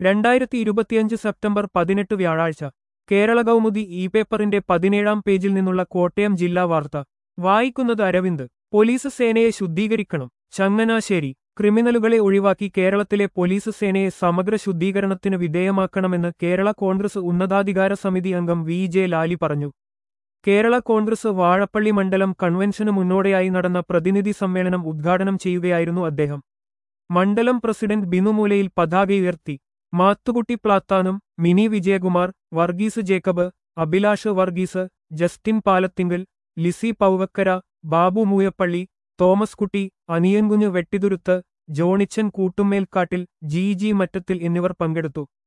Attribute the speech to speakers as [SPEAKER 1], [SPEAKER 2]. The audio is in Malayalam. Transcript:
[SPEAKER 1] രണ്ടായിരത്തി ഇരുപത്തിയഞ്ച് സെപ്റ്റംബർ പതിനെട്ട് വ്യാഴാഴ്ച കേരള കൗമുദി ഇ പേപ്പറിന്റെ പതിനേഴാം പേജിൽ നിന്നുള്ള കോട്ടയം ജില്ലാ വാർത്ത വായിക്കുന്നത് അരവിന്ദ് പോലീസ് സേനയെ ശുദ്ധീകരിക്കണം ചങ്ങനാശ്ശേരി ക്രിമിനലുകളെ ഒഴിവാക്കി കേരളത്തിലെ പോലീസ് സേനയെ സമഗ്ര ശുദ്ധീകരണത്തിന് വിധേയമാക്കണമെന്ന് കേരള കോൺഗ്രസ് ഉന്നതാധികാര സമിതി അംഗം വി ജെ ലാലി പറഞ്ഞു കേരള കോൺഗ്രസ് വാഴപ്പള്ളി മണ്ഡലം കൺവെൻഷന് മുന്നോടിയായി നടന്ന പ്രതിനിധി സമ്മേളനം ഉദ്ഘാടനം ചെയ്യുകയായിരുന്നു അദ്ദേഹം മണ്ഡലം പ്രസിഡന്റ് ബിനുമൂലയിൽ പതാക ഉയർത്തി മാത്തുകുട്ടി പ്ലാത്താനും മിനി വിജയകുമാർ വർഗീസ് ജേക്കബ് അഭിലാഷ് വർഗീസ് ജസ്റ്റിൻ പാലത്തിങ്കൽ ലിസി പൗവക്കര ബാബു മൂയപ്പള്ളി തോമസ് കുട്ടി അനിയൻകുഞ്ഞ് വെട്ടിതുരുത്ത് ജോണിച്ചൻ കൂട്ടുമേൽക്കാട്ടിൽ ജി ജി മറ്റത്തിൽ എന്നിവർ പങ്കെടുത്തു